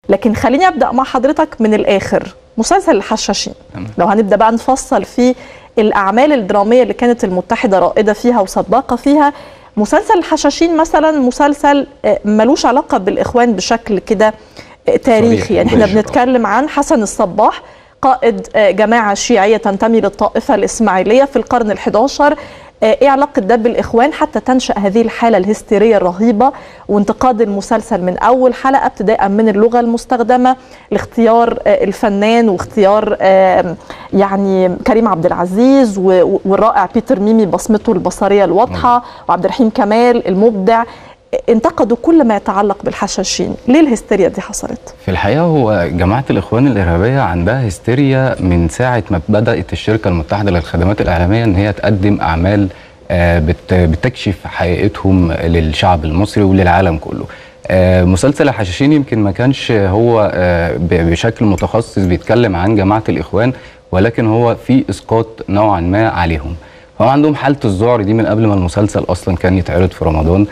لكن خليني ابدا مع حضرتك من الاخر مسلسل الحشاشين تمام. لو هنبدا بقى نفصل في الاعمال الدراميه اللي كانت المتحده رائده فيها وسباقه فيها مسلسل الحشاشين مثلا مسلسل آه، ملوش علاقه بالاخوان بشكل كده آه، تاريخي صريح، يعني احنا مباشر، آه. بنتكلم عن حسن الصباح قائد آه، جماعه شيعيه تنتمي للطائفه الاسماعيليه في القرن ال11 ايه علاقه ده بالاخوان حتى تنشا هذه الحاله الهستيريه الرهيبه وانتقاد المسلسل من اول حلقه ابتداء من اللغه المستخدمه لاختيار آه، الفنان واختيار آه، يعني كريم عبد العزيز و- والرائع بيتر ميمي بصمته البصريه الواضحه وعبد الرحيم كمال المبدع انتقدوا كل ما يتعلق بالحشاشين ليه الهستيريا دي حصلت في الحقيقه هو جماعه الاخوان الارهابيه عندها هستيريا من ساعه ما بدات الشركه المتحده للخدمات الاعلاميه ان هي تقدم اعمال آه، بت- بتكشف حقيقتهم للشعب المصري وللعالم كله آه، مسلسل الحشاشين يمكن ما كانش هو آه، ب- بشكل متخصص بيتكلم عن جماعه الاخوان ولكن هو في اسقاط نوعا ما عليهم فهم عندهم حاله الذعر دي من قبل ما المسلسل اصلا كان يتعرض في رمضان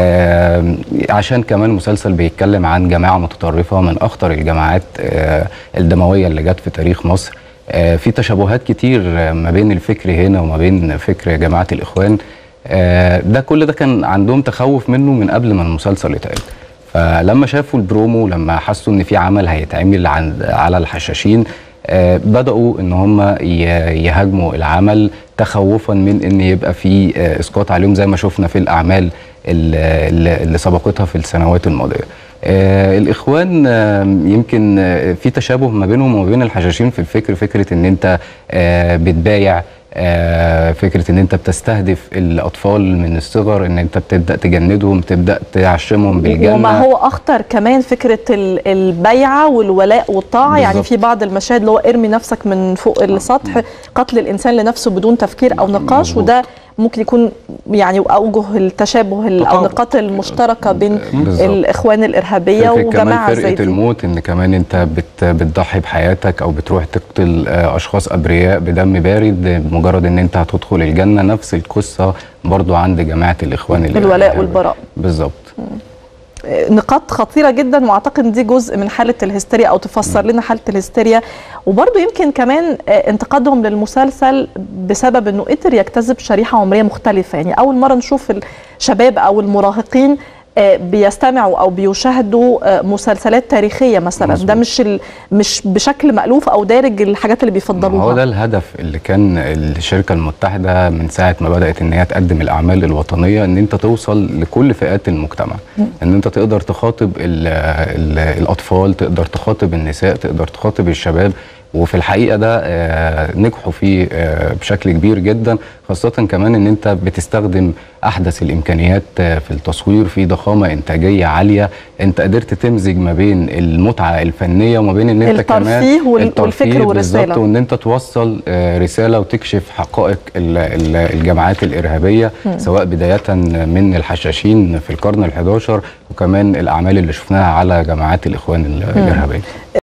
آه، عشان كمان مسلسل بيتكلم عن جماعه متطرفه من اخطر الجماعات آه، الدمويه اللي جت في تاريخ مصر آه، في تشابهات كتير آه، ما بين الفكر هنا وما بين فكر جماعه الاخوان آه، ده كل ده كان عندهم تخوف منه من قبل ما المسلسل يتعرض فلما شافوا البرومو لما حسوا ان في عمل هيتعمل عن على الحشاشين آه، بداوا ان هم ي- يهاجموا العمل تخوفا من ان يبقى في آه، اسقاط عليهم زي ما شفنا في الاعمال ال- ال- اللي سبقتها في السنوات الماضيه. آه، الاخوان آه، يمكن آه، في تشابه ما بينهم وما بين الحشاشين في الفكر فكره ان انت آه، بتبايع آه، فكره ان انت بتستهدف الاطفال من الصغر ان انت بتبدا تجندهم تبدا تعشمهم بالجنه وما هو اخطر كمان فكره ال- البيعه والولاء والطاعه يعني بالظبط. في بعض المشاهد اللي هو ارمي نفسك من فوق السطح قتل الانسان لنفسه بدون تفكير او نقاش مظبوط. وده ممكن يكون يعني اوجه التشابه ال- او تطابق. النقاط المشتركه بين بالظبط. الاخوان الارهابيه فكرة كمان وجماعه زي فرقة دي الموت ان كمان انت بت بتضحي بحياتك او بتروح تقتل آه، اشخاص ابرياء بدم بارد بمجرد ان انت هتدخل الجنة نفس القصة برضو عند جماعة الاخوان الولاء الإرهابية. والبراء بالظبط نقاط خطيره جدا واعتقد إن دي جزء من حاله الهستيريا او تفسر لنا حاله الهستيريا وبرضه يمكن كمان آه، انتقادهم للمسلسل بسبب انه قدر يجتذب شريحه عمريه مختلفه يعني اول مره نشوف الشباب او المراهقين آه، بيستمعوا او بيشاهدوا آه، مسلسلات تاريخيه مثلا ده مظبوط. مش ال... مش بشكل مألوف او دارج الحاجات اللي ما بيفضلوها هو ده الهدف اللي كان الشركة المتحدة من ساعة ما بدأت ان هي تقدم الاعمال الوطنية ان انت توصل لكل فئات المجتمع ان انت تقدر تخاطب ال ال الاطفال تقدر تخاطب النساء تقدر تخاطب الشباب وفي الحقيقه ده آه، نجحوا فيه آه، بشكل كبير جدا خاصه كمان ان انت بتستخدم احدث الامكانيات آه، في التصوير في ضخامه انتاجيه عاليه انت قدرت تمزج ما بين المتعه الفنيه وما بين ان انت كمان الترفيه وال- الترفيه والفكر والرسالة. بالظبط وان انت توصل آه، رساله وتكشف حقائق ال- ال- الجماعات الارهابيه سواء بدايه من الحشاشين في القرن ال11 وكمان الاعمال اللي شفناها على جماعات الاخوان ال- الارهابيه